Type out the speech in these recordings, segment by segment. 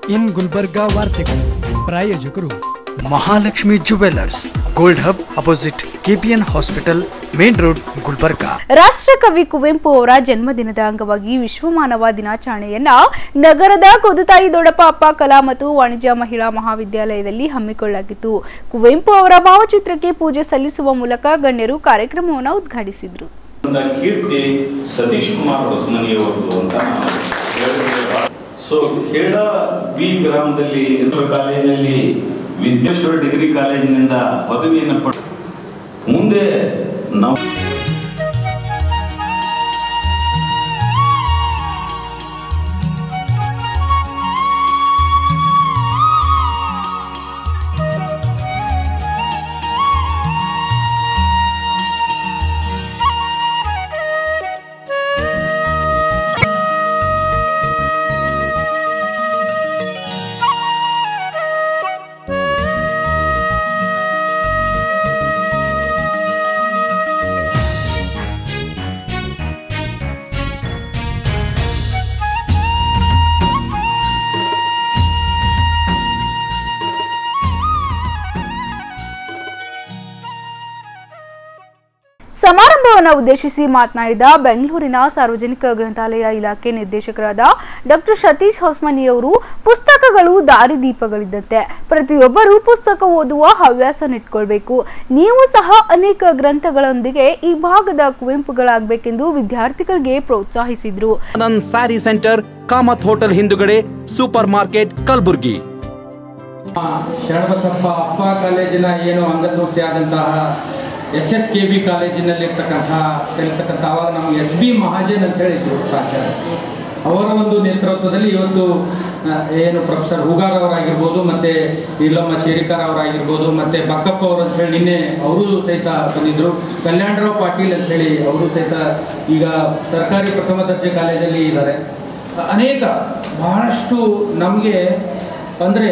ಇನ್ ಗುಲ್ಬರ್ಗಾ ವಾರ್ತೆಗಳು ಪ್ರಾಯೋಜಕರು Mahalakshmi jewellers gold hub opposite KPN hospital main road Gulbarga ರಾಷ್ಟ್ರಕವಿ ಕುವೆಂಪು ಅವರ ಜನ್ಮದಿನದ ಅಂಗವಾಗಿ ವಿಶ್ವ ಮಾನವ ದಿನಾಚರಣೆಯನ್ನ ನಗರದ ಕುದುತಾಯಿ ದೊಡ್ಡಪ್ಪ ಅಪ್ಪ ಕಲಾ ಮತ್ತು ವಾಣಿಜ್ಯ ಮಹಿಳಾ ಮಹಾವಿದ್ಯಾಲಯದಲ್ಲಿ ಹಮ್ಮಿಕೊಳ್ಳಲಾಗಿತ್ತು ಕುವೆಂಪು ಅವರ ಭಾವಚಿತ್ರಕ್ಕೆ ಪೂಜೆ ಸಲ್ಲಿಸುವ ಮೂಲಕ ಗಣ್ಯರು ಕಾರ್ಯಕ್ರಮವನ್ನು ಉದ್ಘಾಟಿಸಿದರು ಒಂದು ಕೀರ್ತಿ ಸತೀಶ್ ಕುಮಾರ್ ಹೊಸಮನಿಯವರದು ಅಂತ ನಾನು ಹೇಳಿದ್ರೆ ಸೊ ಖೇಡ ಬಿ ಗ್ರಾಮದಲ್ಲಿ ಇರುವ ಕಾಲೇಜಿನಲ್ಲಿ ವಿದ್ಯೇಶ್ವರ ಡಿಗ್ರಿ ಕಾಲೇಜಿನಿಂದ ಪದವಿಯನ್ನು ಪಡೆದು ಮುಂದೆ ನಾವು ಸಮಾರಂಭವನ್ನು ಉದ್ದೇಶಿಸಿ ಮಾತನಾಡಿದ ಬೆಂಗಳೂರಿನ ಸಾರ್ವಜನಿಕ ಗ್ರಂಥಾಲಯ ಇಲಾಖೆ ನಿರ್ದೇಶಕರಾದ ಡಾಕ್ಟರ್ ಸತೀಶ್ ಹೊಸ್ಮನಿಯವರು ಪುಸ್ತಕಗಳು ದಾರಿದೀಪಗಳಿದ್ದಂತೆ ಪ್ರತಿಯೊಬ್ಬರೂ ಪುಸ್ತಕ ಓದುವ ಹವ್ಯಾಸ ನಿಟ್ಕೊಳ್ಬೇಕು ನೀವು ಸಹ ಅನೇಕ ಗ್ರಂಥಗಳೊಂದಿಗೆ ಈ ಭಾಗದ ಕುವೆಂಪುಗಳಾಗಬೇಕೆಂದು ವಿದ್ಯಾರ್ಥಿಗಳಿಗೆ ಪ್ರೋತ್ಸಾಹಿಸಿದ್ರು Anand sari centre Kamath hotel ಹಿಂದುಗಡೆ ಸೂಪರ್ ಮಾರ್ಕೆಟ್ ಕಲಬುರ್ಗಿ ಶರಣಬಸಪ್ಪ ಅಪ್ಪ ಕಾಲೇಜಿನ ಏನು ಅಂಗಸಂಸ್ಥೆ ಆದಂತಹ ಎಸ್ ಎಸ್ ಕೆ ಬಿ ಕಾಲೇಜಿನಲ್ಲಿರ್ತಕ್ಕಂಥ ಇರ್ತಕ್ಕಂಥ ಅವಾಗ ನಮಗೆ ಎಸ್ ಬಿ ಮಹಾಜನ್ ಅಂತ ಹೇಳಿದ್ರು ಪ್ರಾಚಾರ್ಯ ಅವರ ಒಂದು ನೇತೃತ್ವದಲ್ಲಿ ಇವತ್ತು ಆ, ಏನು ಪ್ರೊಫೆಸರ್ ಹೂಗಾರ್ ಅವರಾಗಿರ್ಬೋದು ಮತ್ತು ನೀಲಮ್ಮ ಶೇರಿಕಾರ್ ಅವರಾಗಿರ್ಬೋದು ಮತ್ತು ಬಕ್ಕಪ್ಪ ಅವರು ಅಂತ ಹೇಳಿ ನಿನ್ನೆ ಅವರು ಸಹಿತ ಬಂದಿದ್ದರು ಕಲ್ಯಾಣರಾವ್ ಪಾಟೀಲ್ ಅಂತ ಹೇಳಿ ಅವರು ಸಹಿತ ಈಗ ಸರ್ಕಾರಿ ಪ್ರಥಮ ದರ್ಜೆ ಕಾಲೇಜಲ್ಲಿ ಇದ್ದಾರೆ ಅನೇಕ ಬಹಳಷ್ಟು ನಮಗೆ ಅಂದರೆ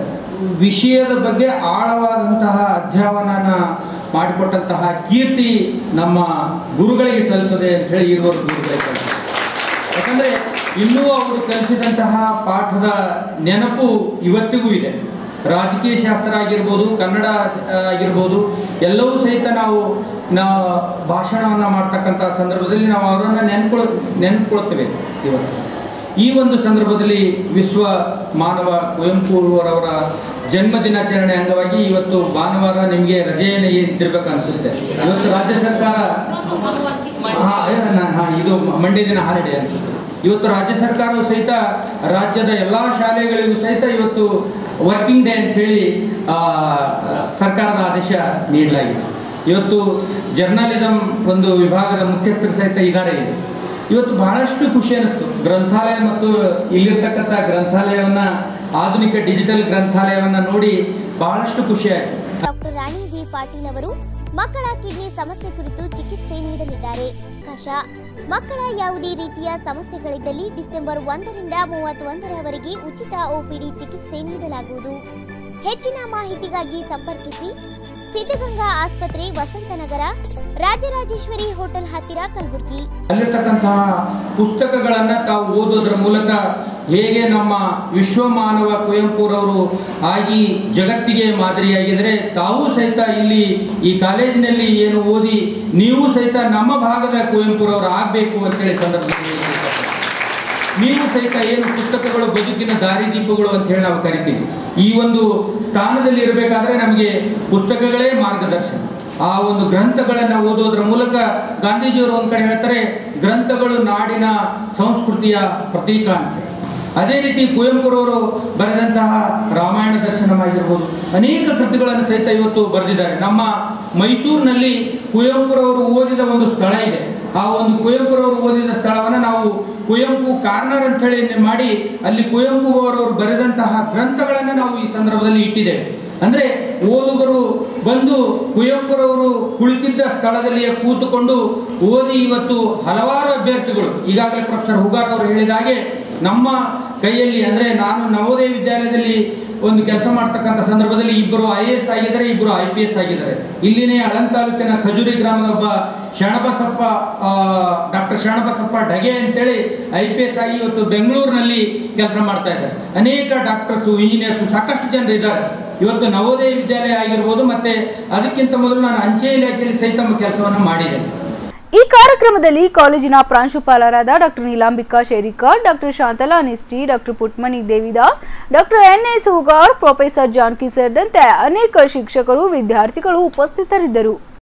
ವಿಷಯದ ಬಗ್ಗೆ ಆಳವಾದಂತಹ ಅಧ್ಯಯನ ಮಾಡಿಕೊಟ್ಟಂತಹ ಕೀರ್ತಿ ನಮ್ಮ ಗುರುಗಳಿಗೆ ಸಲ್ಲುತ್ತದೆ ಅಂತ ಹೇಳಿ ಇರುವರು ಗುರುಗಳಿಗೆ ಸಲ್ಲುತ್ತದೆ. ಯಾಕಂದ್ರೆ ಇನ್ನೂ ಅವರು ಕಲಿಸಿದಂತಹ ಪಾಠದ ನೆನಪು ಇವತ್ತಿಗೂ ಇದೆ ರಾಜಕೀಯ ಶಾಸ್ತ್ರ ಆಗಿರ್ಬೋದು ಕನ್ನಡ ಆ, ಆಗಿರ್ಬೋದು ಎಲ್ಲವೂ ಸಹಿತ ನಾವು ನಾವು ಭಾಷಣವನ್ನು ಮಾಡ್ತಕ್ಕಂಥ ಸಂದರ್ಭದಲ್ಲಿ ನಾವು ಅವರನ್ನು ನೆನ್ಕೊಳ್ ನೆನ್ಕೊಳ್ತೇವೆ ಇವತ್ತು ಈ ಒಂದು ಸಂದರ್ಭದಲ್ಲಿ ವಿಶ್ವ ಮಾನವ ಕುವೆಂಪುರವರ ಜನ್ಮ ದಿನಾಚರಣೆ ಅಂಗವಾಗಿ ಇವತ್ತು ಭಾನುವಾರ ನಿಮಗೆ ರಜೆಯನ್ನು ಇದ್ದಿರ್ಬೇಕು ಅನಿಸುತ್ತೆ ಇವತ್ತು ರಾಜ್ಯ ಸರ್ಕಾರ ಹಾ, ಏ, ನಾ- ಹಾ, ಇದು ಮಂಡ್ಯ ದಿನ ಹಾಲಿಡೇ ಅನಿಸುತ್ತೆ ಇವತ್ತು ರಾಜ್ಯ ಸರ್ಕಾರವು ಸಹಿತ ರಾಜ್ಯದ ಎಲ್ಲ ಶಾಲೆಗಳಿಗೂ ಸಹಿತ ಇವತ್ತು ವರ್ಕಿಂಗ್ ಡೇ ಅಂತ ಹೇಳಿ ಆ, ಸರ್ಕಾರದ ಆದೇಶ ನೀಡಲಾಗಿದೆ ಇವತ್ತು ಜರ್ನಲಿಸಮ್ ಒಂದು ವಿಭಾಗದ ಮುಖ್ಯಸ್ಥರು ಸಹಿತ ಇದ್ದಾರೆ ಇಲ್ಲಿ ಇವತ್ತು ಬಹಳಷ್ಟು ಖುಷಿ ಅನಿಸ್ತು ಗ್ರಂಥಾಲಯ ಮತ್ತು ಇಲ್ಲಿರ್ತಕ್ಕಂಥ ಗ್ರಂಥಾಲಯವನ್ನ ಆಧುನಿಕ ಡಿಜಿಟಲ್ ಗ್ರಂಥಾಲಯವನ್ನ ನೋಡಿ ಬಹಳಷ್ಟು ಖುಷಿ ಆಯ್ತು ಡಾಕ್ಟರ್ ರಾಣಿ ವಿ ಪಾಟೀಲ್ ಅವರು ಮಕ್ಕಳ ಕಿಡ್ನಿ ಸಮಸ್ಯೆ ಕುರಿತು ಚಿಕಿತ್ಸೆ ನೀಡಲಿದ್ದಾರೆ ಕಷ ಮಕ್ಕಳ ಯಾವುದೇ ರೀತಿಯ ಸಮಸ್ಯೆಗಳಿದ್ದಲ್ಲಿ ಡಿಸೆಂಬರ್ ಒಂದರಿಂದ ಮೂವತ್ತೊಂದರವರೆಗೆ ಉಚಿತ ಒಪಿಡಿ ಚಿಕಿತ್ಸೆ ನೀಡಲಾಗುವುದು ಹೆಚ್ಚಿನ ಮಾಹಿತಿಗಾಗಿ ಸಂಪರ್ಕಿಸಿ ಸಿದ್ಧಗಂಗಾ ಆಸ್ಪತ್ರೆ ವಸಂತನಗರ ರಾಜರಾಜೇಶ್ವರಿ ಹೋಟೆಲ್ ಹತ್ತಿರ ಕಲಬುರಗಿ ಅಲ್ಲಿರ್ತಕ್ಕಂತಹ ಪುಸ್ತಕಗಳನ್ನ ತಾವು ಓದೋದ್ರ ಮೂಲಕ ಹೇಗೆ ನಮ್ಮ ವಿಶ್ವ ಮಾನವ ಕುವೆಂಪುರವರು ಆಗಿ ಜಗತ್ತಿಗೆ ಮಾದರಿಯಾಗಿದ್ರೆ ತಾವು ಸಹಿತ ಇಲ್ಲಿ ಈ ಕಾಲೇಜಿನಲ್ಲಿ ಏನು ಓದಿ ನೀವು ಸಹಿತ ನಮ್ಮ ಭಾಗದ ಕುವೆಂಪುರವರು ಆಗಬೇಕು ಅಂತೇಳಿ ಸಂದರ್ಭದಲ್ಲಿ ಹೇಳ್ತಾ ಇದ್ದೀನಿ. ನೀವು ಸಹಿತ ಏನು ಪುಸ್ತಕಗಳು ಬದುಕಿನ ದಾರಿದೀಪಗಳು ಅಂತ ಹೇಳಿ ನಾವು ಕರಿತೀವಿ ಈ ಒಂದು ಸ್ಥಾನದಲ್ಲಿ ಇರಬೇಕಾದ್ರೆ ನಮಗೆ ಪುಸ್ತಕಗಳೇ ಮಾರ್ಗದರ್ಶನ ಆ ಒಂದು ಗ್ರಂಥಗಳನ್ನು ಓದೋದ್ರ ಮೂಲಕ ಗಾಂಧೀಜಿಯವರು ಒಂದು ಕಡೆ ಹೇಳ್ತಾರೆ ಗ್ರಂಥಗಳು ನಾಡಿನ ಸಂಸ್ಕೃತಿಯ ಪ್ರತೀಕ ಅಂತ ಹೇಳಿ. ಅದೇ ರೀತಿ ಕುವೆಂಪುರವರು ಬರೆದಂತಹ ರಾಮಾಯಣ ದರ್ಶನವಾಗಿರ್ಬೋದು ಅನೇಕ ಕೃತಿಗಳನ್ನು ಸಹಿತ ಇವತ್ತು ಬರೆದಿದ್ದಾರೆ ನಮ್ಮ ಮೈಸೂರಿನಲ್ಲಿ ಕುವೆಂಪುರವರು ಓದಿದ ಒಂದು ಸ್ಥಳ ಇದೆ ಆ ಒಂದು ಕುವೆಂಪುರವರು ಓದಿದ ಸ್ಥಳವನ್ನು ನಾವು ಕುವೆಂಪು ಕಾರ್ನರ್ ಅಂತ ಹೇಳಿ ಮಾಡಿ ಅಲ್ಲಿ ಕುವೆಂಪು ಅವರವರು ಬರೆದಂತಹ ಗ್ರಂಥಗಳನ್ನು ನಾವು ಈ ಸಂದರ್ಭದಲ್ಲಿ ಇಟ್ಟಿದ್ದೇವೆ ಅಂದ್ರೆ ಓದುಗರು ಬಂದು ಕುವೆಂಪುರವರು ಕುಳಿತಿದ್ದ ಸ್ಥಳದಲ್ಲಿಯೇ ಕೂತುಕೊಂಡು ಓದಿ ಇವತ್ತು ಹಲವಾರು ಅಭ್ಯರ್ಥಿಗಳು ಈಗಾಗಲೇ ಪ್ರೊಫೆಸರ್ ಹುಗಾರ್ ಅವರು ಹೇಳಿದ ಹಾಗೆ ನಮ್ಮ ಕೈಯಲ್ಲಿ ಅಂದ್ರೆ ನಾನು ನವೋದಯ ವಿದ್ಯಾಲಯದಲ್ಲಿ ಒಂದು ಕೆಲಸ ಮಾಡ್ತಕ್ಕಂಥ ಸಂದರ್ಭದಲ್ಲಿ ಇಬ್ಬರು ಐ ಎ ಎಸ್ ಆಗಿದ್ದಾರೆ ಇಬ್ಬರು ಐ ಪಿ ಎಸ್ ಆಗಿದ್ದಾರೆ ಇಲ್ಲಿನೇ ಅಳನ್ ತಾಲೂಕಿನ ಖಜೂರಿ ಗ್ರಾಮದ ಒಬ್ಬ ಶರಣಬಸಪ್ಪ ಡಾಕ್ಟರ್ ಶರಣಬಸಪ್ಪ ಢಗೆ ಅಂತೇಳಿ ಐ ಪಿ ಎಸ್ ಆಗಿ ಇವತ್ತು ಬೆಂಗಳೂರಿನಲ್ಲಿ ಕೆಲಸ ಮಾಡ್ತಾ ಇದ್ದಾರೆ ಅನೇಕ ಡಾಕ್ಟರ್ಸು ಇಂಜಿನಿಯರ್ಸು ಸಾಕಷ್ಟು ಜನರು ಇದ್ದಾರೆ ಇವತ್ತು ನವೋದಯ ವಿದ್ಯಾಲಯ ಆಗಿರ್ಬೋದು ಮತ್ತೆ ಅದಕ್ಕಿಂತ ಮೊದಲು ನಾನು ಅಂಚೆ ಇಲಾಖೆಯಲ್ಲಿ ಸಹಿತ ಕೆಲಸವನ್ನು ಮಾಡಿದ್ದೇನೆ ಈ ಕಾರ್ಯಕ್ರಮದಲ್ಲಿ ಕಾಲೇಜಿನ ಪ್ರಾಂಶುಪಾಲರಾದ doctor Neelambika Sherikar doctor Shantala Nishti doctor Putmani Devidas doctor N S Hugar professor Janaki ಸೇರಿದಂತೆ ಅನೇಕ ಶಿಕ್ಷಕರು ವಿದ್ಯಾರ್ಥಿಗಳು ಉಪಸ್ಥಿತರಿದ್ದರು